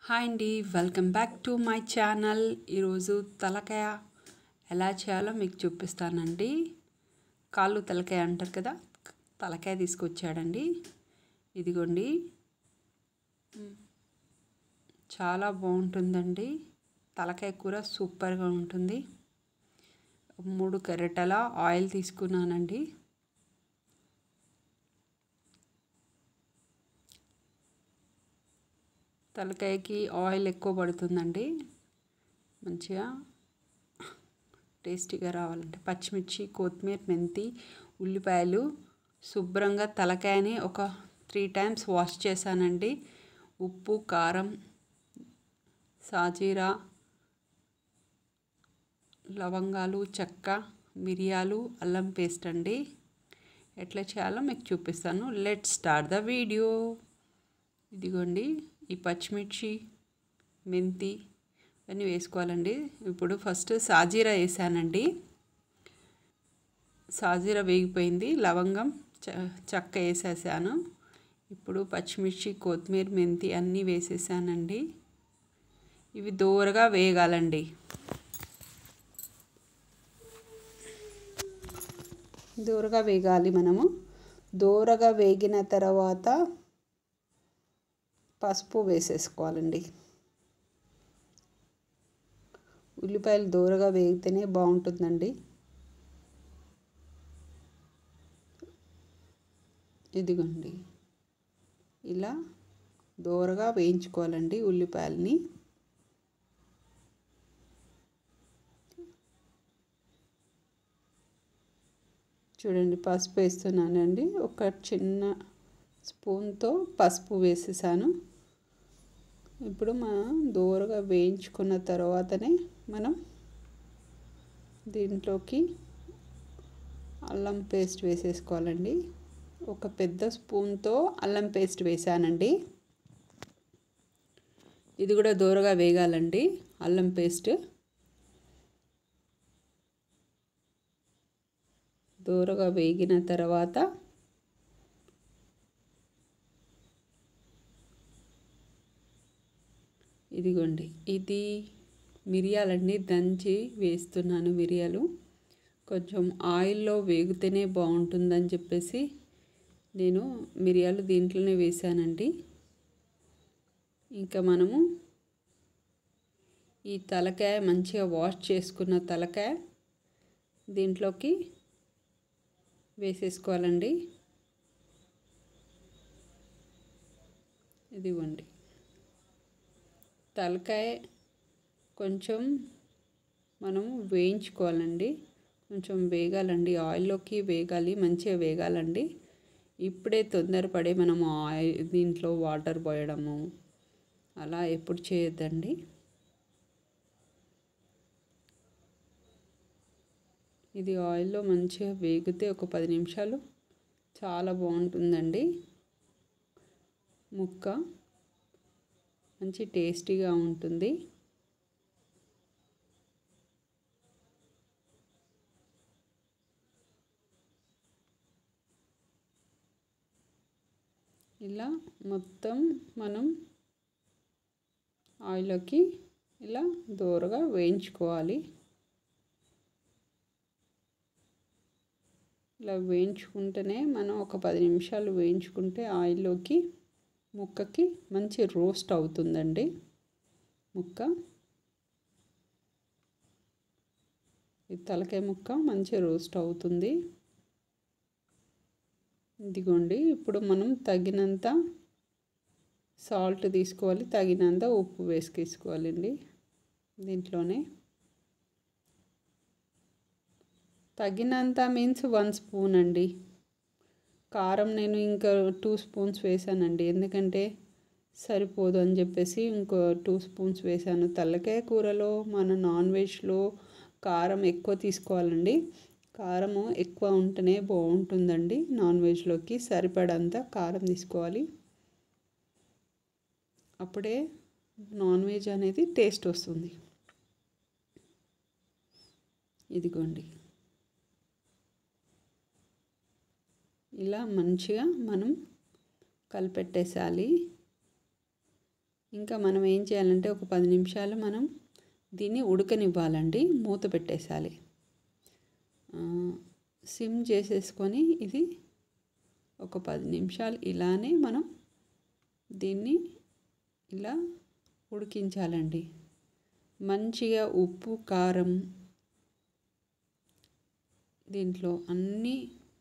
hi అండి welcome back to my channel ఈరోజు తలకాయ ఎలా చేయాలో మీకు చూపిస్తానండి కాళ్ళు తలకాయ అంటారు కదా తలకాయ తీసుకొచ్చాడండి ఇదిగోండి చాలా బాగుంటుందండి తలకాయ కూర సూపర్గా ఉంటుంది మూడు గరిటెల ఆయిల్ తీసుకున్నానండి తలకాయకి ఆయిల్ ఎక్కువ పడుతుందండి మంచిగా టేస్టీగా రావాలంటే పచ్చిమిర్చి కొత్తిమీర మెంతి ఉల్లిపాయలు శుభ్రంగా తలకాయని ఒక త్రీ టైమ్స్ వాష్ చేశానండి ఉప్పు కారం సాజీరా లవంగాలు చెక్క మిరియాలు అల్లం పేస్ట్ అండి ఎట్లా చేయాలో మీకు చూపిస్తాను లెట్ స్టార్ట్ ద వీడియో ఇదిగోండి ఈ పచ్చిమిర్చి మెంతి ఇవన్నీ వేసుకోవాలండి ఇప్పుడు ఫస్ట్ సాజీరా వేసానండి సాజీరా వేగిపోయింది లవంగం చక్క వేసేసాను ఇప్పుడు పచ్చిమిర్చి కొత్తిమీర మెంతి అన్నీ వేసేసానండి ఇవి దూరగా వేగాలండి దూరగా వేగాలి మనము దూరగా వేగిన తర్వాత పసుపు వేసేసుకోవాలండి ఉల్లిపాయలు దూరగా వేగితేనే బాగుంటుందండి ఇదిగోండి ఇలా దూరగా వేయించుకోవాలండి ఉల్లిపాయలని చూడండి పసుపు వేస్తున్నానండి ఒక చిన్న స్పూన్తో పసుపు వేసేసాను ఇప్పుడు మనం దూరగా వేయించుకున్న తర్వాతనే మనం దీంట్లోకి అల్లం పేస్ట్ వేసేసుకోవాలండి ఒక పెద్ద స్పూన్తో అల్లం పేస్ట్ వేసానండి ఇది కూడా దూరగా వేగాలండి అల్లం పేస్ట్ దూరగా వేగిన తర్వాత ఇదిగోండి ఇది మిరియాలండి దంచి వేస్తున్నాను మిరియాలు కొంచెం ఆయిల్లో వేగితేనే బాగుంటుందని చెప్పేసి నేను మిరియాలు దీంట్లోనే వేసానండి ఇంకా మనము ఈ తలకాయ మంచిగా వాష్ చేసుకున్న తలకాయ దీంట్లోకి వేసేసుకోవాలండి ఇదిగోండి తలకాయ కొంచెం మనము వేయించుకోవాలండి కొంచెం వేగాలండి ఆయిల్లోకి వేగాలి మంచిగా వేగాలండి ఇప్పుడే తొందరపడి మనము ఆయిల్ దీంట్లో వాటర్ పోయడము అలా ఎప్పుడు చేయొద్దండి ఇది ఆయిల్లో మంచిగా వేగితే ఒక పది నిమిషాలు చాలా బాగుంటుందండి ముక్క మంచి టేస్టీగా ఉంటుంది ఇలా మొత్తం మనం ఆయిల్లోకి ఇలా దూరగా వేయించుకోవాలి ఇలా వేయించుకుంటేనే మనం ఒక పది నిమిషాలు వేయించుకుంటే ఆయిల్లోకి ముక్కకి మంచి రోస్ట్ అవుతుందండి ముక్క ఈ తలకాయ ముక్క మంచి రోస్ట్ అవుతుంది ఇదిగోండి ఇప్పుడు మనం తగినంత సాల్ట్ తీసుకోవాలి తగినంత ఉప్పు వేసుకేసుకోవాలండి దీంట్లోనే తగినంత మీన్స్ వన్ స్పూన్ అండి కారం నేను ఇంకా టూ స్పూన్స్ వేసానండి ఎందుకంటే సరిపోదు అని చెప్పేసి ఇంకో టూ స్పూన్స్ వేసాను తల్లకాయ కూరలో మన నాన్ వెజ్లో కారం ఎక్కువ తీసుకోవాలండి కారము ఎక్కువ ఉంటేనే బాగుంటుందండి నాన్ వెజ్లోకి సరిపడంత కారం తీసుకోవాలి అప్పుడే నాన్ వెజ్ అనేది టేస్ట్ వస్తుంది ఇదిగోండి ఇలా మంచిగా మనం కలిపెట్టేసాలి ఇంకా మనం ఏం చేయాలంటే ఒక పది నిమిషాలు మనం దీన్ని ఉడకనివ్వాలండి మూత పెట్టేసాలి సిమ్ చేసేసుకొని ఇది ఒక పది నిమిషాలు ఇలానే మనం దీన్ని ఇలా ఉడికించాలండి మంచిగా ఉప్పు కారం దీంట్లో అన్నీ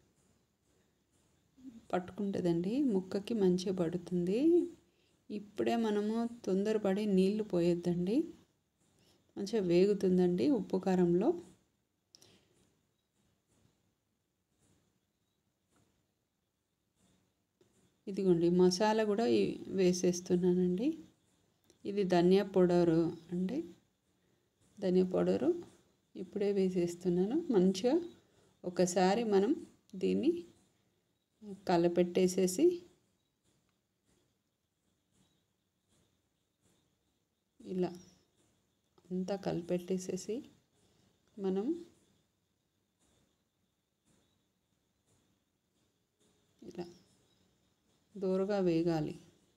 పట్టుకుంటుందండి ముక్కకి మంచిగా పడుతుంది ఇప్పుడే మనము తొందరపడి నీళ్లు పోయొద్దండి మంచిగా వేగుతుందండి ఉప్పు కారంలో ఇదిగోండి మసాలా కూడా వేసేస్తున్నానండి ఇది ధనియా పౌడరు అండి ధనియా పౌడరు ఇప్పుడే వేసేస్తున్నాను మంచిగా ఒకసారి మనం దీన్ని కలపెట్టేసేసి ఇలా అంతా కలిపెట్టేసేసి మనం ఇలా దూరగా వేగాలి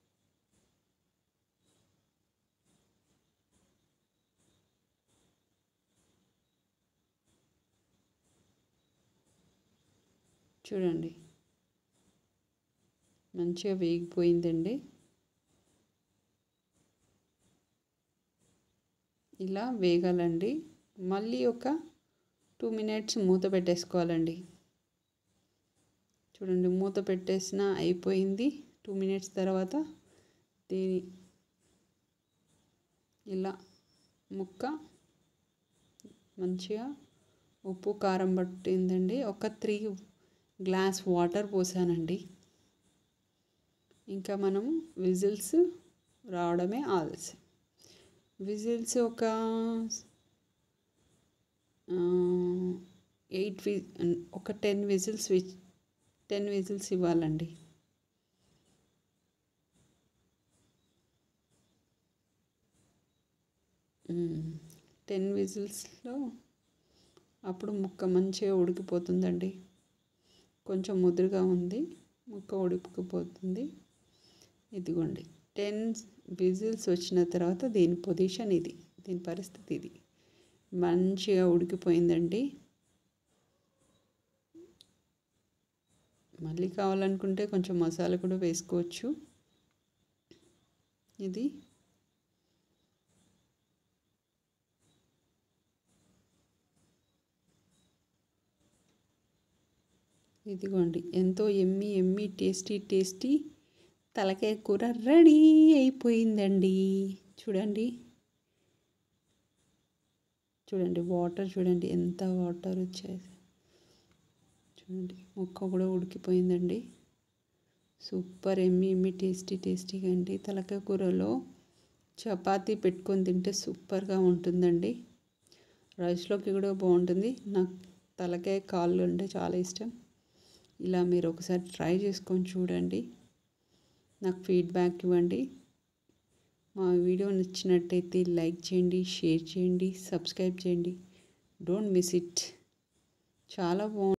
చూడండి మంచిగా వేగిపోయిందండి ఇలా వేగాలండి మళ్ళీ ఒక టూ మినిట్స్ మూత పెట్టేసుకోవాలండి చూడండి మూత పెట్టేసిన అయిపోయింది టూ మినిట్స్ తర్వాత దీని ఇలా ముక్క మంచిగా ఉప్పు కారం పట్టిందండి ఒక త్రీ గ్లాస్ వాటర్ పోసానండి ఇంకా మనము విజిల్స్ రావడమే ఆలస్యం విజిల్స్ ఒక ఎయిట్ వి ఒక టెన్ విజిల్స్ టెన్ విజిల్స్ ఇవ్వాలండి టెన్ విజిల్స్లో అప్పుడు ముక్క మంచిగా ఉడికిపోతుందండి కొంచెం ముదురుగా ఉంది ముక్క ఉడికిపోతుంది ఇదిగోండి టెన్ విజిల్స్ వచ్చిన తర్వాత దీని పొజిషన్ ఇది దీని పరిస్థితి ఇది మంచిగా ఉడికిపోయిందండి మళ్ళీ కావాలనుకుంటే కొంచెం మసాలా కూడా వేసుకోవచ్చు ఇది ఇదిగోండి ఎంతో ఎమ్మి ఎమ్మి టేస్టీ టేస్టీ తలకాయ కూర రెడీ అయిపోయిందండి చూడండి చూడండి వాటర్ చూడండి ఎంత వాటర్ వచ్చాయి చూడండి ముక్క కూడా ఉడికిపోయిందండి సూపర్ ఎమ్మి ఎమ్మి టేస్టీ టేస్టీగా అండి తలకాయ కూరలో చపాతీ పెట్టుకొని తింటే సూపర్గా ఉంటుందండి రైస్లోకి కూడా బాగుంటుంది నాకు తలకాయ కాళ్ళు అంటే చాలా ఇష్టం ఇలా మీరు ఒకసారి ట్రై చేసుకొని చూడండి నాకు ఫీడ్బ్యాక్ ఇవ్వండి మా వీడియో నచ్చినట్టయితే లైక్ చేయండి షేర్ చేయండి సబ్స్క్రైబ్ చేయండి డోంట్ మిస్ ఇట్ చాలా బాగుంది